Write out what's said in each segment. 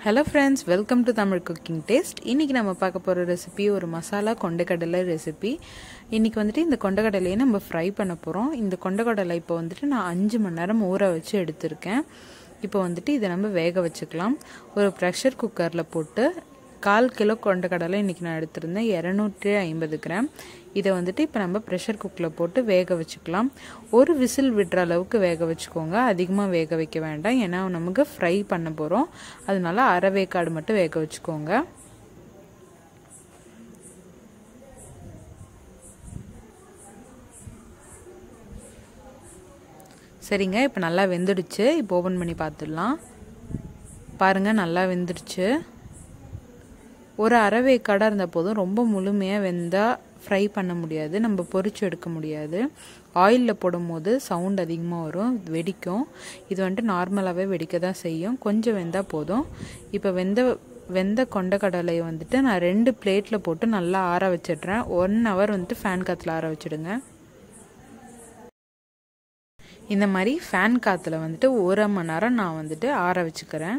hello friends welcome to Tamil cooking taste இன்றைக்கி நம்ம பார்க்க போகிற ரெசிபி ஒரு மசாலா கொண்டக்கடலை ரெசிபி இன்றைக்கி வந்துட்டு இந்த கொண்டக்கடலையை நம்ம ஃப்ரை பண்ண போகிறோம் இந்த கொண்டக்கடலை இப்போ வந்துட்டு நான் அஞ்சு மணி நேரம் ஊற வச்சு எடுத்திருக்கேன் இப்போ வந்துட்டு இதை நம்ம வேக வச்சுக்கலாம் ஒரு ப்ரெஷர் குக்கரில் போட்டு கால் கிலோ கொண்டக்கடலை இன்றைக்கி நான் எடுத்திருந்தேன் இரநூற்றி ஐம்பது கிராம் இதை வந்துட்டு இப்போ நம்ம ப்ரெஷர் குக்கில் போட்டு வேக வச்சுக்கலாம் ஒரு விசில் விடுற அளவுக்கு வேக வச்சுக்கோங்க அதிகமாக வேக வைக்க வேண்டாம் ஏன்னா நமக்கு ஃப்ரை பண்ண போகிறோம் அதனால அரை வேக்காடு மட்டும் வேக வச்சுக்கோங்க சரிங்க இப்போ நல்லா வெந்துடுச்சு இப்போ ஓப்பன் பண்ணி பார்த்துடலாம் பாருங்கள் நல்லா வெந்துடுச்சு ஒரு அரைவேக்காடாக இருந்த போதும் ரொம்ப முழுமையாக வெந்தால் ஃப்ரை பண்ண முடியாது நம்ம பொறிச்சு எடுக்க முடியாது ஆயிலில் போடும் போது சவுண்ட் அதிகமாக வரும் வெடிக்கும் இது வந்துட்டு நார்மலாகவே வெடிக்க தான் செய்யும் கொஞ்சம் வெந்தால் போதும் இப்போ வெந்த வெந்த கொண்டக்கடலையை வந்துட்டு நான் ரெண்டு பிளேட்டில் போட்டு நல்லா ஆற வச்சிடுறேன் ஒன் ஹவர் வந்துட்டு ஃபேன் காற்றுல ஆற வச்சுடுங்க இந்த மாதிரி ஃபேன் காற்றுல வந்துட்டு ஒரு மணி நேரம் நான் வந்துட்டு ஆற வச்சுக்கிறேன்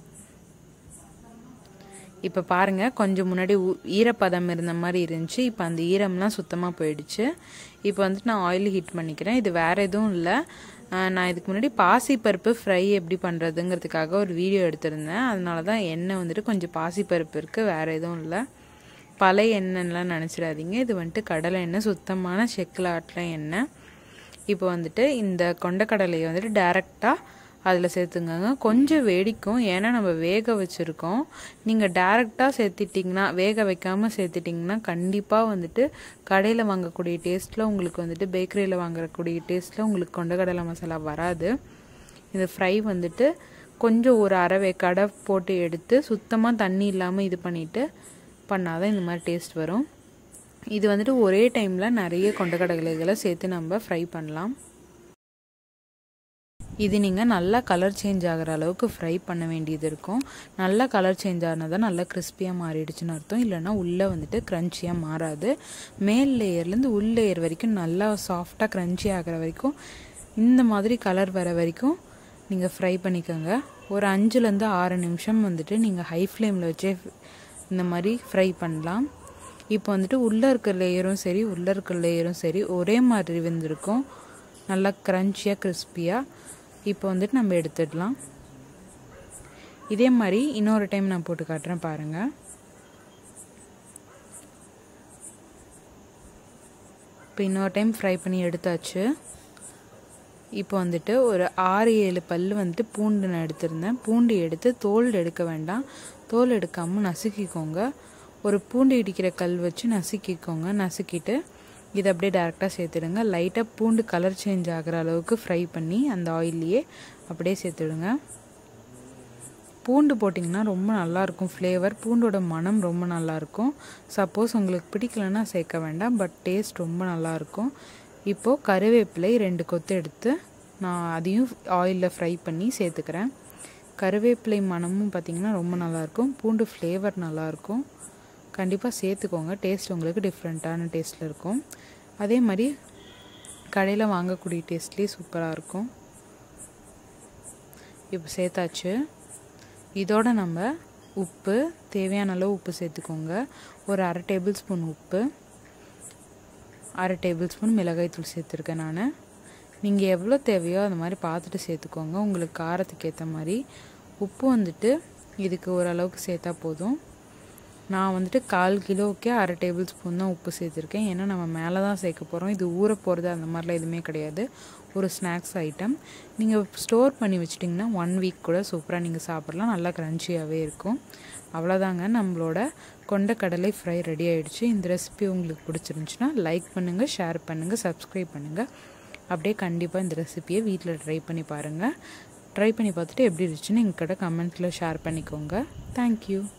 இப்போ பாருங்கள் கொஞ்சம் முன்னாடி ஈரப்பதம் இருந்த மாதிரி இருந்துச்சு இப்போ அந்த ஈரம்லாம் சுத்தமாக போயிடுச்சு இப்போ வந்துட்டு நான் ஆயில் ஹீட் பண்ணிக்கிறேன் இது வேறு எதுவும் இல்லை நான் இதுக்கு முன்னாடி பாசிப்பருப்பு ஃப்ரை எப்படி பண்ணுறதுங்கிறதுக்காக ஒரு வீடியோ எடுத்திருந்தேன் அதனால தான் எண்ணெய் வந்துட்டு கொஞ்சம் பாசிப்பருப்பு இருக்குது வேறு எதுவும் இல்லை பழைய எண்ணெய்லாம் நினச்சிடாதீங்க இது வந்துட்டு கடலை எண்ணெய் சுத்தமான செக்கில் ஆட்டின எண்ணெய் இப்போ வந்துட்டு இந்த கொண்டக்கடலையை வந்துட்டு டேரெக்டாக அதில் சேர்த்துங்க கொஞ்சம் வெடிக்கும் ஏன்னா நம்ம வேக வச்சுருக்கோம் நீங்கள் டேரெக்டாக சேர்த்துட்டிங்கன்னா வேக வைக்காமல் சேர்த்துட்டிங்கன்னா கண்டிப்பாக வந்துட்டு கடையில் வாங்கக்கூடிய டேஸ்ட்டில் உங்களுக்கு வந்துட்டு பேக்கரியில் வாங்கக்கூடிய டேஸ்ட்டில் உங்களுக்கு கொண்டக்கடலை மசாலா வராது இந்த ஃப்ரை வந்துட்டு கொஞ்சம் ஒரு அரை வேக்காடை போட்டு எடுத்து சுத்தமாக தண்ணி இல்லாமல் இது பண்ணிவிட்டு பண்ணாதான் இந்த மாதிரி டேஸ்ட் வரும் இது வந்துட்டு ஒரே டைமில் நிறைய கொண்டக்கடலைகளை சேர்த்து நம்ம ஃப்ரை பண்ணலாம் இது நீங்கள் நல்லா கலர் சேஞ்ச் ஆகிற அளவுக்கு ஃப்ரை பண்ண வேண்டியது இருக்கும் நல்லா கலர் சேஞ்ச் ஆனால் தான் நல்லா கிறிஸ்பியாக மாறிடுச்சுன்னு அர்த்தம் இல்லைனா உள்ளே வந்துட்டு க்ரன்ச்சியாக மாறாது மேல் லேயர்லேருந்து உள் லேயர் வரைக்கும் நல்லா சாஃப்டாக க்ரன்ச்சி ஆகிற வரைக்கும் இந்த மாதிரி கலர் வர வரைக்கும் நீங்கள் ஃப்ரை பண்ணிக்கோங்க ஒரு அஞ்சுலேருந்து ஆறு நிமிஷம் வந்துட்டு நீங்கள் ஹை ஃப்ளேமில் வச்சே இந்த மாதிரி ஃப்ரை பண்ணலாம் இப்போ வந்துட்டு உள்ளே இருக்க லேயரும் சரி உள்ளே இருக்க லேயரும் சரி ஒரே மாதிரி வெந்திருக்கும் நல்லா க்ரன்ச்சியாக கிறிஸ்பியாக இப்போ வந்துட்டு நம்ம எடுத்துடலாம் இதே மாதிரி இன்னொரு டைம் நான் போட்டு காட்டுறேன் பாருங்கள் இப்போ இன்னொரு டைம் ஃப்ரை பண்ணி எடுத்தாச்சு இப்போ வந்துட்டு ஒரு ஆறு ஏழு பல் வந்துட்டு பூண்டு நான் எடுத்திருந்தேன் பூண்டு எடுத்து தோல் எடுக்க வேண்டாம் தோல் எடுக்காமல் நசுக்கிக்கோங்க ஒரு பூண்டு இடிக்கிற கல் வச்சு நசுக்கிக்கோங்க நசுக்கிட்டு இதை அப்படியே டேரெக்டாக சேர்த்துடுங்க லைட்டாக பூண்டு கலர் சேஞ்ச் ஆகிற அளவுக்கு ஃப்ரை பண்ணி அந்த ஆயிலையே அப்படியே சேர்த்துடுங்க பூண்டு போட்டிங்கன்னா ரொம்ப நல்லாயிருக்கும் ஃப்ளேவர் பூண்டோட மனம் ரொம்ப நல்லாயிருக்கும் சப்போஸ் உங்களுக்கு பிடிக்கலன்னா சேர்க்க வேண்டாம் பட் டேஸ்ட் ரொம்ப நல்லாயிருக்கும் இப்போது கருவேப்பிலை ரெண்டு கொத்து எடுத்து நான் அதையும் ஆயிலில் ஃப்ரை பண்ணி சேர்த்துக்கிறேன் கருவேப்பிலை மனமும் பார்த்திங்கன்னா ரொம்ப நல்லாயிருக்கும் பூண்டு ஃப்ளேவர் நல்லாயிருக்கும் கண்டிப்பாக சேர்த்துக்கோங்க டேஸ்ட் உங்களுக்கு டிஃப்ரெண்ட்டான டேஸ்ட்டில் இருக்கும் அதே மாதிரி கடையில் வாங்கக்கூடிய டேஸ்ட்லேயே சூப்பராக இருக்கும் இப்போ சேர்த்தாச்சு இதோட நம்ம உப்பு தேவையான அளவு உப்பு சேர்த்துக்கோங்க ஒரு அரை டேபிள் ஸ்பூன் உப்பு அரை டேபிள் ஸ்பூன் மிளகாய்த்தூள் சேர்த்துருக்கேன் நான் நீங்கள் எவ்வளோ தேவையோ அந்த மாதிரி பார்த்துட்டு சேர்த்துக்கோங்க உங்களுக்கு காரத்துக்கு ஏற்ற மாதிரி உப்பு வந்துட்டு இதுக்கு ஓரளவுக்கு சேர்த்தா போதும் நான் வந்துட்டு கால் கிலோவுக்கே அரை டேபிள் ஸ்பூன் தான் உப்பு சேர்த்துருக்கேன் ஏன்னா நம்ம மேலே தான் சேர்க்க போகிறோம் இது ஊற போகிறது அந்த மாதிரிலாம் எதுவுமே கிடையாது ஒரு ஸ்நாக்ஸ் ஐட்டம் நீங்கள் ஸ்டோர் பண்ணி வச்சிட்டிங்கன்னா ஒன் வீக் கூட சூப்பராக நீங்கள் சாப்பிட்லாம் நல்லா க்ரன்ச்சியாகவே இருக்கும் அவ்வளோதாங்க நம்மளோட கொண்டக்கடலை ஃப்ரை ரெடி ஆகிடுச்சு இந்த ரெசிபி உங்களுக்கு பிடிச்சிருந்துச்சுன்னா லைக் பண்ணுங்கள் ஷேர் பண்ணுங்கள் சப்ஸ்கிரைப் பண்ணுங்கள் அப்படியே கண்டிப்பாக இந்த ரெசிபியை வீட்டில் ட்ரை பண்ணி பாருங்கள் ட்ரை பண்ணி பார்த்துட்டு எப்படி இருந்துச்சுன்னு எங்கள் கிட்ட கமெண்ட்ஸில் ஷேர் பண்ணிக்கோங்க தேங்க்யூ